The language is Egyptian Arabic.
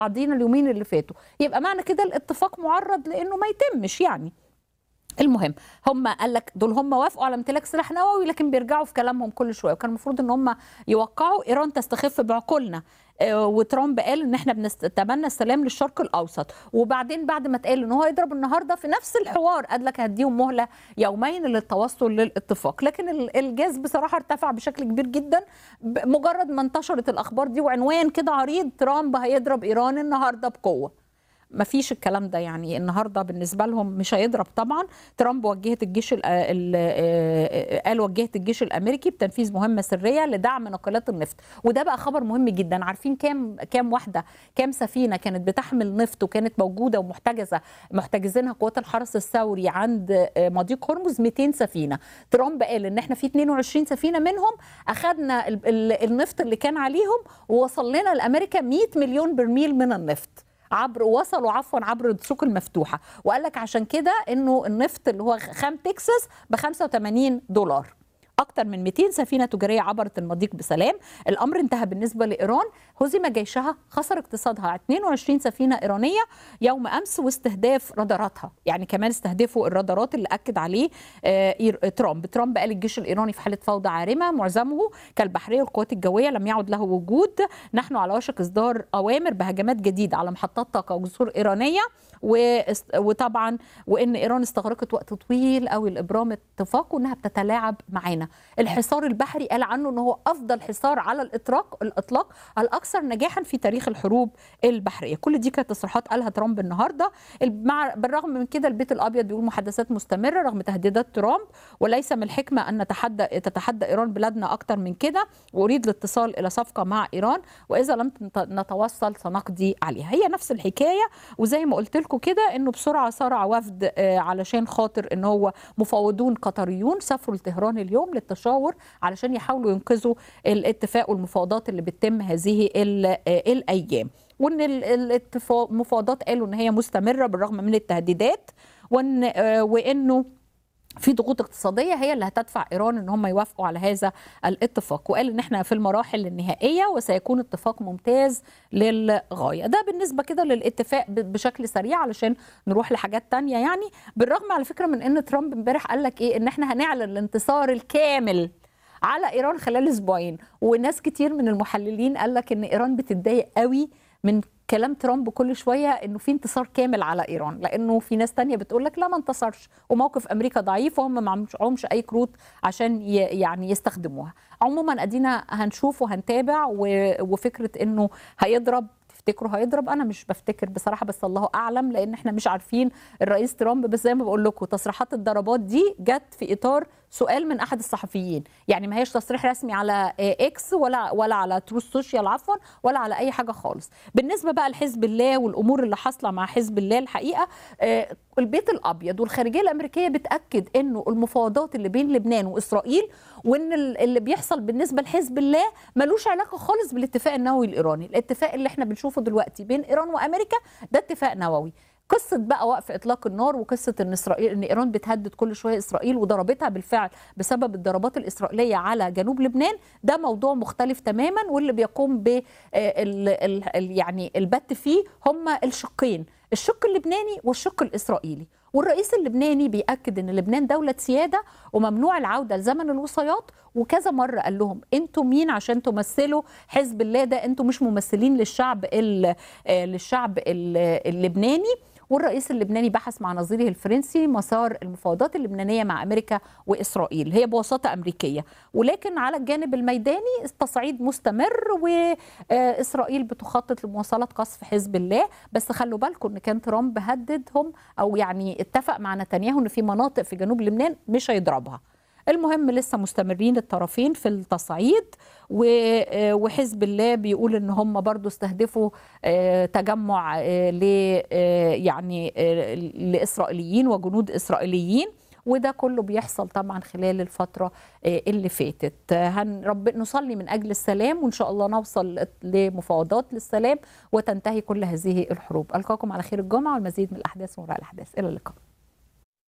بعضينا اليومين اللي فاتوا يبقى معنى كده الاتفاق معرض لانه ما يتمش يعني المهم هم قال لك دول هم وافقوا على امتلاك سلاح نووي لكن بيرجعوا في كلامهم كل شويه وكان المفروض ان هم يوقعوا ايران تستخف بعقولنا آه، وترامب قال ان احنا بنتمنى السلام للشرق الاوسط وبعدين بعد ما اتقال ان هو يضرب النهارده في نفس الحوار قال لك هديهم مهله يومين للتوصل للاتفاق لكن ال- الجاز بصراحه ارتفع بشكل كبير جدا ب- مجرد ما انتشرت الاخبار دي وعنوان كده عريض ترامب هيضرب ايران النهارده بقوه ما فيش الكلام ده يعني النهارده بالنسبه لهم مش هيضرب طبعا ترامب وجهت الجيش ال ال قال وجهت الجيش الامريكي بتنفيذ مهمه سريه لدعم ناقلات النفط وده بقى خبر مهم جدا عارفين كام كام واحده كام سفينه كانت بتحمل نفط وكانت موجوده ومحتجزه محتجزينها قوات الحرس الثوري عند مضيق هرمز 200 سفينه ترامب قال ان احنا في 22 سفينه منهم اخذنا ال- ال- النفط اللي كان عليهم ووصل لنا لامريكا 100 مليون برميل من النفط عبر وصلوا عفوا عبر السوق المفتوحه وقال لك عشان كده انه النفط اللي هو خام تكساس ب 85 دولار اكثر من 200 سفينه تجاريه عبرت المضيق بسلام الامر انتهى بالنسبه لايران هزم جيشها خسر اقتصادها 22 سفينه ايرانيه يوم امس واستهداف راداراتها يعني كمان استهدفوا الرادارات اللي اكد عليه آه، إير- ترامب ترامب قال الجيش الايراني في حاله فوضى عارمه معظمه كالبحريه والقوات الجويه لم يعد له وجود نحن على وشك اصدار اوامر بهجمات جديده على محطات طاقه وجسور ايرانيه واست- وطبعا وان ايران استغرقت وقت طويل قوي لابرام اتفاق وانها بتتلاعب معانا الحصار البحري قال عنه ان هو افضل حصار على الاطلاق الاطلاق الاكثر نجاحا في تاريخ الحروب البحريه كل دي كانت تصريحات قالها ترامب النهارده مع بالرغم من كده البيت الابيض بيقول محادثات مستمره رغم تهديدات ترامب وليس من الحكمه ان نتحدى تتحدى ايران بلادنا اكتر من كده واريد الاتصال الى صفقه مع ايران واذا لم نت- نتوصل سنقضي عليها هي نفس الحكايه وزي ما قلت لكم كده انه بسرعه صارع وفد آه، علشان خاطر ان هو مفوضون قطريون سافروا لطهران اليوم للتشاور علشان يحاولوا ينقذوا الاتفاق والمفاوضات اللي بتتم هذه ال- آه، الايام وان ال- الاتفاق- المفاوضات قالوا ان هي مستمره بالرغم من التهديدات وان آه، وانه في ضغوط اقتصاديه هي اللي هتدفع ايران ان هم يوافقوا على هذا الاتفاق وقال ان احنا في المراحل النهائيه وسيكون اتفاق ممتاز للغايه ده بالنسبه كده للاتفاق ب- بشكل سريع علشان نروح لحاجات تانية يعني بالرغم على فكره من ان ترامب امبارح قال لك ايه ان احنا هنعلن الانتصار الكامل على ايران خلال اسبوعين وناس كتير من المحللين قال لك ان ايران بتتضايق قوي من كلام ترامب كل شويه انه في انتصار كامل على ايران لانه في ناس تانية بتقول لك لا ما انتصرش وموقف امريكا ضعيف وهم ما عندهمش اي كروت عشان ي- يعني يستخدموها عموما ادينا هنشوف وهنتابع و- وفكره انه هيضرب تفتكروا هيضرب انا مش بفتكر بصراحه بس الله اعلم لان احنا مش عارفين الرئيس ترامب بس زي ما بقول لكم تصريحات الضربات دي جت في اطار سؤال من احد الصحفيين يعني ما هيش تصريح رسمي على آه، اكس ولا ولا على تروس سوشيال عفوا ولا على اي حاجه خالص بالنسبه بقى لحزب الله والامور اللي حاصله مع حزب الله الحقيقه آه، البيت الابيض والخارجيه الامريكيه بتاكد انه المفاوضات اللي بين لبنان واسرائيل وان ال- اللي بيحصل بالنسبه لحزب الله ملوش علاقه خالص بالاتفاق النووي الايراني الاتفاق اللي احنا بنشوفه دلوقتي بين ايران وامريكا ده اتفاق نووي قصه بقى وقف اطلاق النار وقصه ان اسرائيل ان ايران بتهدد كل شويه اسرائيل وضربتها بالفعل بسبب الضربات الاسرائيليه على جنوب لبنان ده موضوع مختلف تماما واللي بيقوم ب آه، ال- ال- ال- يعني البت فيه هم الشقين الشق اللبناني والشق الاسرائيلي والرئيس اللبناني بيأكد ان لبنان دولة سيادة وممنوع العودة لزمن الوصايات وكذا مرة قال لهم انتوا مين عشان تمثلوا حزب الله ده انتوا مش ممثلين للشعب ال- آه، للشعب ال- اللبناني والرئيس اللبناني بحث مع نظيره الفرنسي مسار المفاوضات اللبنانيه مع امريكا واسرائيل هي بوساطه امريكيه ولكن على الجانب الميداني التصعيد مستمر واسرائيل بتخطط لمواصله قصف حزب الله بس خلوا بالكم ان كان ترامب هددهم او يعني اتفق مع نتنياهو ان في مناطق في جنوب لبنان مش هيضربها المهم لسه مستمرين الطرفين في التصعيد و- آه، وحزب الله بيقول ان هم برضو استهدفوا آه، تجمع آه، ل آه، يعني آه، لاسرائيليين وجنود اسرائيليين وده كله بيحصل طبعا خلال الفتره آه، اللي فاتت آه، هن رب نصلي من اجل السلام وان شاء الله نوصل لمفاوضات للسلام وتنتهي كل هذه الحروب القاكم على خير الجمعه والمزيد من الاحداث وراء الاحداث الى اللقاء